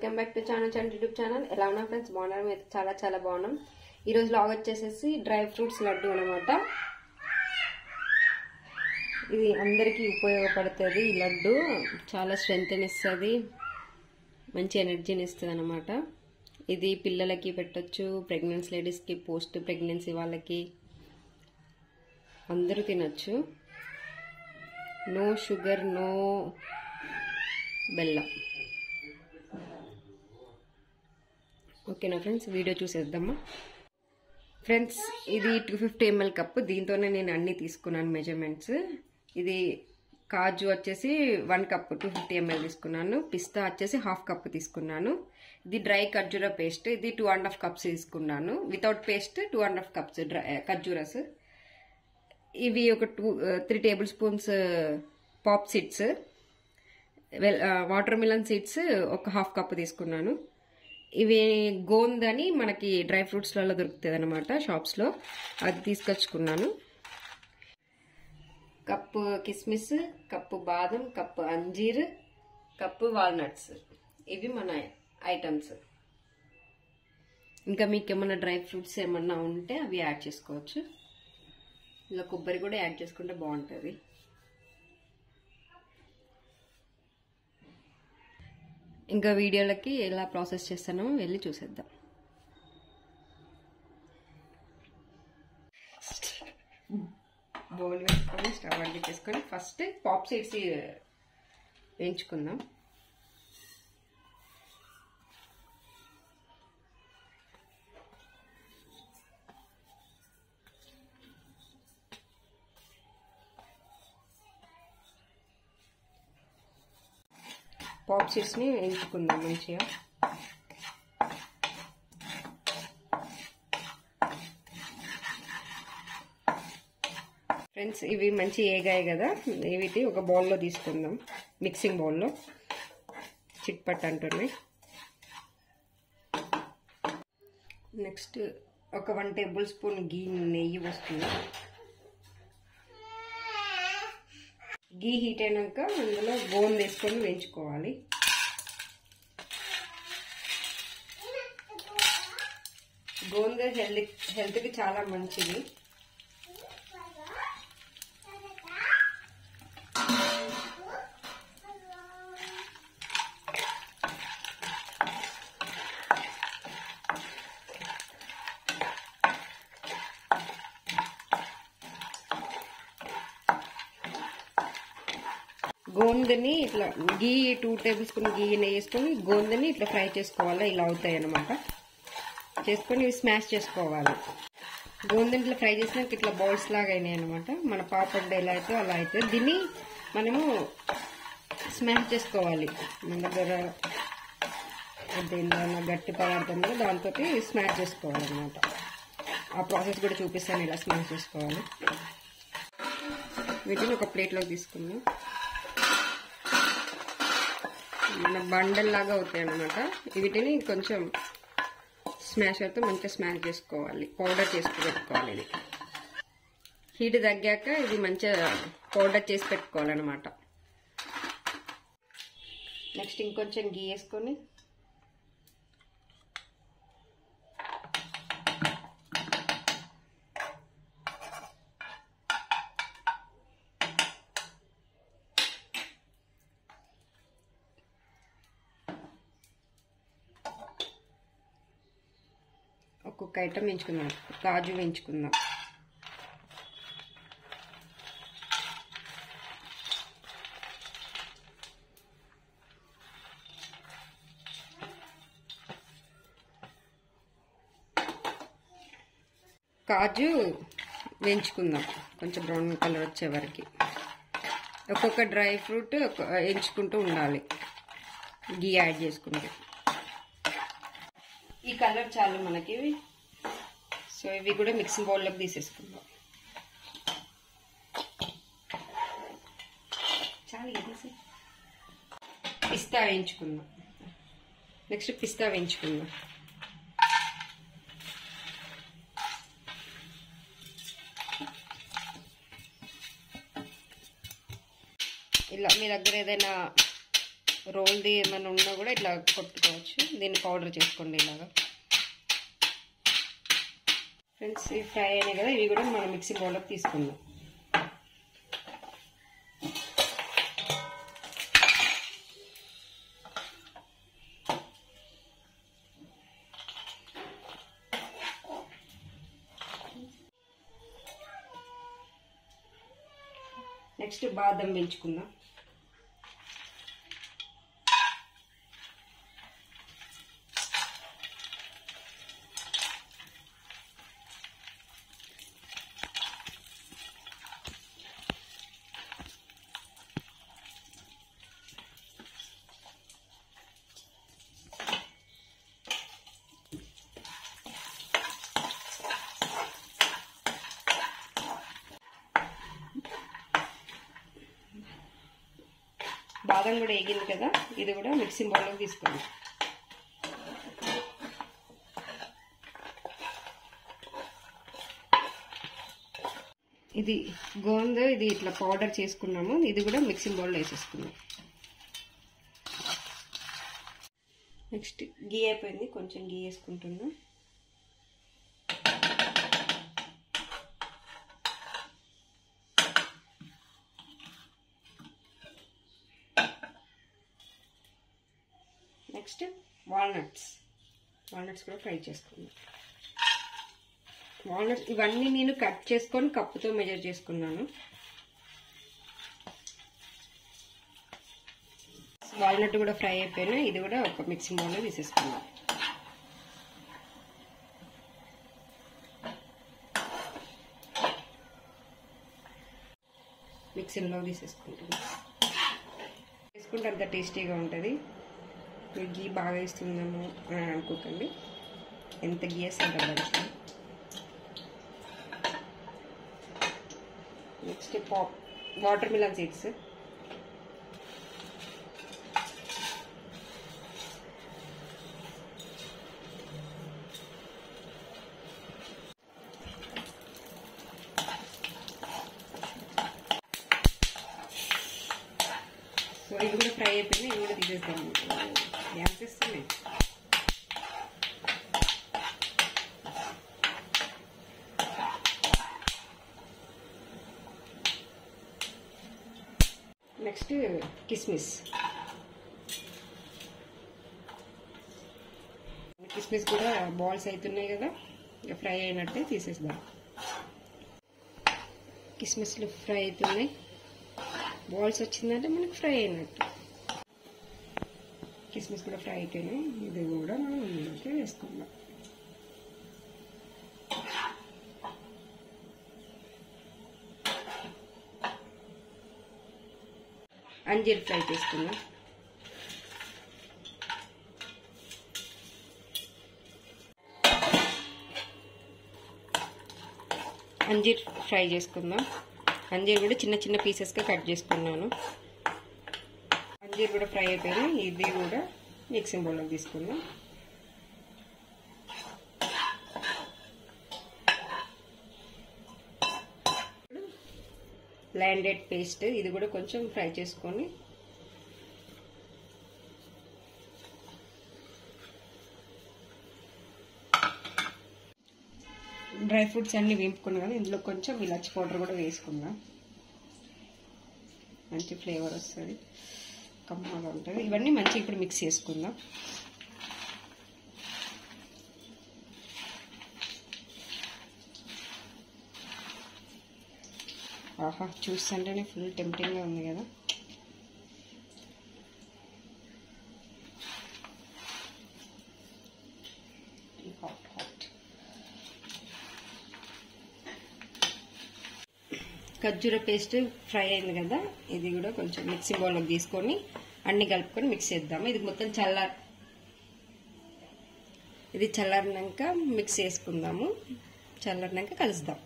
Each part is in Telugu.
Welcome back to channel channel YouTube channel ఎలా ఉన్నాం ఫ్రెండ్స్ బాగున్నారు మేము చాలా చాలా బాగున్నాం ఈరోజు లాగ్ వచ్చేసేసి డ్రై ఫ్రూట్స్ లడ్డు అనమాట ఇది అందరికీ ఉపయోగపడుతుంది ఈ లడ్డు చాలా స్ట్రెంగ్త్ ఇస్తుంది మంచి ఎనర్జీని ఇస్తుంది అనమాట ఇది పిల్లలకి పెట్టొచ్చు ప్రెగ్నెన్సీ లేడీస్కి పోస్ట్ ప్రెగ్నెన్సీ వాళ్ళకి అందరూ తినొచ్చు నో షుగర్ నో బెల్లం ఓకేనా ఫ్రెండ్స్ వీడియో చూసేద్దామా ఫ్రెండ్స్ ఇది టూ ఫిఫ్టీ ఎంఎల్ కప్ దీంతోనే నేను అన్ని తీసుకున్నాను మెజర్మెంట్స్ ఇది కాజు వచ్చేసి one cup two fifty ML తీసుకున్నాను పిస్తా వచ్చేసి హాఫ్ కప్ తీసుకున్నాను ఇది డ్రై ఖర్జూర పేస్ట్ ఇది టూ అండ్ హాఫ్ కప్స్ తీసుకున్నాను without paste two and half cups dry ఖర్జూరస్ ఇవి ఒక two three tablespoons pop seeds well watermelon seeds ఒక హాఫ్ కప్ తీసుకున్నాను ఇవి గోంద్ అని మనకి డ్రై ఫ్రూట్స్లలో దొరుకుతుంది అనమాట షాప్స్లో అది తీసుకొచ్చుకున్నాను కప్పు కిస్మిస్ కప్పు బాదం కప్పు అంజీర్ కప్పు వాల్నట్స్ ఇవి మన ఐటమ్స్ ఇంకా మీకు ఏమన్నా డ్రై ఫ్రూట్స్ ఏమన్నా ఉంటే అవి యాడ్ చేసుకోవచ్చు ఇలా కొబ్బరి కూడా యాడ్ చేసుకుంటే బాగుంటుంది ఇంకా వీడియోలకి ఎలా ప్రాసెస్ చేస్తానో వెళ్ళి చూసేద్దాం బౌల్ వేసుకొని స్టవ్ అండి చేసుకొని ఫస్ట్ పాప్ సీడ్స్ వేయించుకుందాం పాప్ సీడ్స్ని వేయించుకుందాం మంచిగా ఫ్రెండ్స్ ఇవి మంచి ఏగాయి కదా వీటి ఒక బౌల్లో తీసుకుందాం మిక్సింగ్ బౌల్లో చిట్పట్ అంటున్నాయి నెక్స్ట్ ఒక వన్ టేబుల్ స్పూన్ గీ నెయ్యి వస్తుంది గీ హీట్ అయినాక అందులో గోంద వేసుకొని వేయించుకోవాలి గోంద హెల్త్ హెల్త్కి చాలా మంచిది గోందని ఇట్లా ghee two tablespoon ghee వేసుకొని గోందని ఇట్లా ఫ్రై చేసుకోవాలి ఇలా అవుతాయి అనమాట చేసుకొని ఇవి స్మాష్ చేసుకోవాలి గోందని ఇట్లా ఫ్రై చేసినాక ఇట్లా బౌల్స్ లాగా అయినాయి అనమాట మన పాపడ్ ఎలా అయితే అలా అయితే దీన్ని మనము స్మాష్ చేసుకోవాలి మన దగ్గర దేనిలో గట్టి పదార్థం దాంతో స్మాష్ చేసుకోవాలన్నమాట ఆ ప్రాసెస్ కూడా చూపిస్తాను ఇలా స్మాష్ చేసుకోవాలి వీటిని ఒక ప్లేట్లోకి తీసుకుందాం మన బండల్ లాగా అవుతాయి అన్నమాట వీటిని కొంచెం స్మాషర్తో మంచిగా స్మాష్ చేసుకోవాలి పౌడర్ చేసుకు పెట్టుకోవాలి ఇది హీట్ తగ్గాక ఇది మంచిగా పౌడర్ చేసి పెట్టుకోవాలన్నమాట నెక్స్ట్ ఇంకొంచెం గీ వేసుకొని ఒక్కొక్క ఐటమ్ ఎంచుకుందాం కాజు వేయించుకుందాం కాజు వేయించుకుందాం కొంచెం బ్రౌన్ కలర్ వచ్చే వరకు ఒక్కొక్క డ్రై ఫ్రూట్ ఎంచుకుంటూ ఉండాలి గీ యాడ్ చేసుకుంటూ ఈ కలర్ చాలు మనకి సో ఇవి కూడా మిక్సింగ్ బౌల్లోకి తీసేసుకుందాం చాలు తీసి పిస్తా వేయించుకుందాం నెక్స్ట్ పిస్తా వేయించుకుందాం ఇలా మీ దగ్గర ఏదైనా రోల్ది ఏమైనా ఉన్నా కూడా ఇట్లా కొట్టుకోవచ్చు దీన్ని పౌడర్ చేసుకోండి ఇలాగా ఫ్రెండ్స్ ఇవి ఫ్రై అయినాయి కదా ఇవి కూడా మనం మిక్సీ బౌల్లోకి తీసుకుందాం నెక్స్ట్ బాదం పెంచుకుందాం బాదం కూడా వేగింది కదా ఇది కూడా మిక్సింగ్ బౌల్లోకి తీసుకోండి ఇది గోంద ఇది ఇట్లా పౌడర్ చేసుకున్నాము ఇది కూడా మిక్సింగ్ బౌల్లో వేసేసుకున్నాం నెక్స్ట్ గీ అయిపోయింది కొంచెం గీ వేసుకుంటున్నాం నెక్స్ట్ వాల్నట్స్ వాల్నట్స్ కూడా ఫ్రై చేసుకుందాం వాల్నట్స్ ఇవన్నీ నేను కట్ చేసుకొని కప్పుతో మెజర్ చేసుకున్నాను వాల్నట్ కూడా ఫ్రై అయిపోయినా ఇది కూడా ఒక మిక్సింగ్ బౌల్లో తీసేసుకుందాం మిక్సింగ్లో తీసేసుకుంటున్నాం వేసుకుంటే అంత టేస్టీగా ఉంటుంది మీరు గీ బాగా ఇస్తుందేమో అని అనుకోకండి ఎంత గీ వేస్తే అంత మంచిది next pop watermelon seeds so ఇవి కూడా ఫ్రై అయిపోయినాయి ఇవి కూడా తీసేస్తాము గ్యాస్ ఇస్తున్నాయి నెక్స్ట్ కిస్మిస్ కిస్మిస్ కూడా బాల్స్ అవుతున్నాయి కదా ఇక ఫ్రై అయినట్టే తీసేద్దాం కిస్మిస్లు ఫ్రై అవుతున్నాయి బాల్స్ వచ్చిందంటే మనకి ఫ్రై అయినట్టు కిస్మిస్ కూడా ఫ్రై అయిపోయినాయి ఇది కూడా మనం ఇందులోకి వేసుకుందాం అంజీర్ ఫ్రై చేసుకుందాం అంజీర్ ఫ్రై చేసుకుందాం అంజీర్ కూడా చిన్న చిన్న పీసెస్గా కట్ చేసుకున్నాను అంజీర్ కూడా ఫ్రై అయిపోయింది ఇది కూడా మిక్సింగ్ బౌల్లోకి తీసుకుందాం ల్యాండెడ్ పేస్ట్ ఇది కూడా కొంచెం ఫ్రై చేసుకొని డ్రై ఫ్రూట్స్ అన్ని వేపుకున్నాం కదా ఇందులో కొంచెం ఇలాచి పౌడర్ కూడా వేసుకుందాం మంచి ఫ్లేవర్ వస్తుంది కమ్మగా ఉంటుంది ఇవన్నీ మంచిగా ఇప్పుడు మిక్స్ చేసుకుందాం ఆహా చూస్తుంటేనే ఫుల్ టెంప్టింగ్గా ఉంది కదా హాట్ హాట్ ఖర్జూర పేస్ట్ ఫ్రై అయింది కదా ఇది కూడా కొంచెం మిక్సీ బౌల్లోకి తీసుకొని అన్ని కలుపుకొని మిక్స్ చేద్దాము ఇది మొత్తం చల్లార్ ఇది చల్లారినాక మిక్స్ చేసుకుందాము చల్లారినాక కలుస్తాం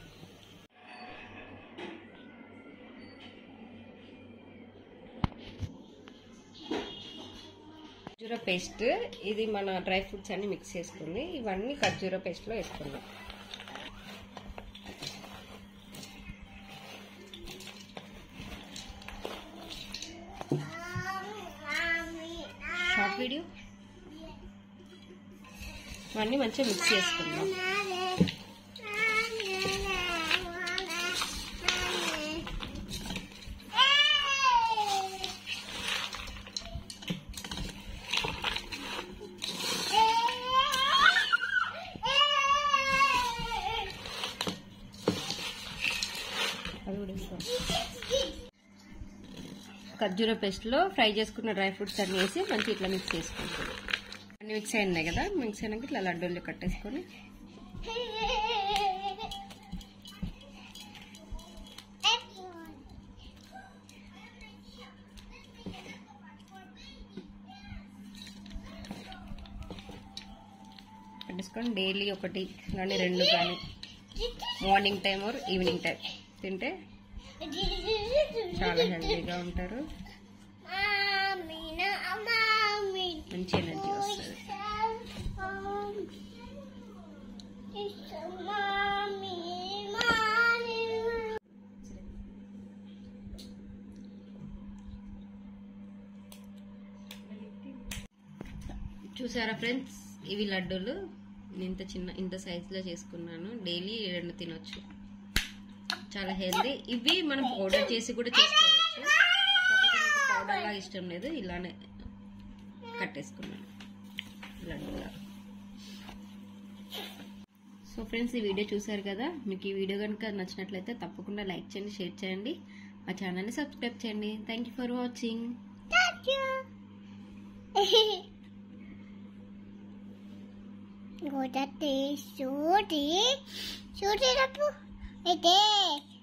ఖర్జూర పేస్ట్ ఇది మన డ్రై ఫ్రూట్స్ అన్ని మిక్స్ చేసుకుంది ఇవన్నీ ఖర్జూర పేస్ట్లో వేసుకుందాం వీడియో ఇవన్నీ మంచిగా మిక్స్ చేసుకుందాం అది కూడా వేసుకో. ఖర్జూర పేస్ట్లో ఫ్రై చేసుకున్న డ్రై ఫ్రూట్స్ అన్ని వేసి మంచిగా ఇట్లా మిక్స్ చేసుకుంటాం అన్ని మిక్స్ అయినాయి కదా మిక్స్ అయినాక ఇట్లా లడ్డూలు కట్టేసుకొని కట్టేసుకొని డైలీ ఒకటి కానీ రెండు కానీ morning time or evening time తింటే చాలా హెల్తీగా ఉంటారు మంచి ఎనర్జీ వస్తుంది చూసారా ఫ్రెండ్స్ ఇవి లడ్డూలు నేను ఇంత చిన్న ఇంత సైజులో చేసుకున్నాను డైలీ రెండు తినొచ్చు చాలా హెల్దీ ఇవి మనం పౌడర్ చేసి కూడా చేసుకోవచ్చు కాకపోతే నాకు పౌడర్ లాగా ఇష్టం లేదు ఇలానే కట్టేసుకున్నాను లడ్డూలా సో ఫ్రెండ్స్ ఈ వీడియో చూసారు కదా మీకు ఈ వీడియో కనుక నచ్చినట్లయితే తప్పకుండా లైక్ చేయండి షేర్ చేయండి మా ఛానల్ని సబ్స్క్రైబ్ చేయండి thank you for watching Gå där till Sudi. Sudi, där på. Är det?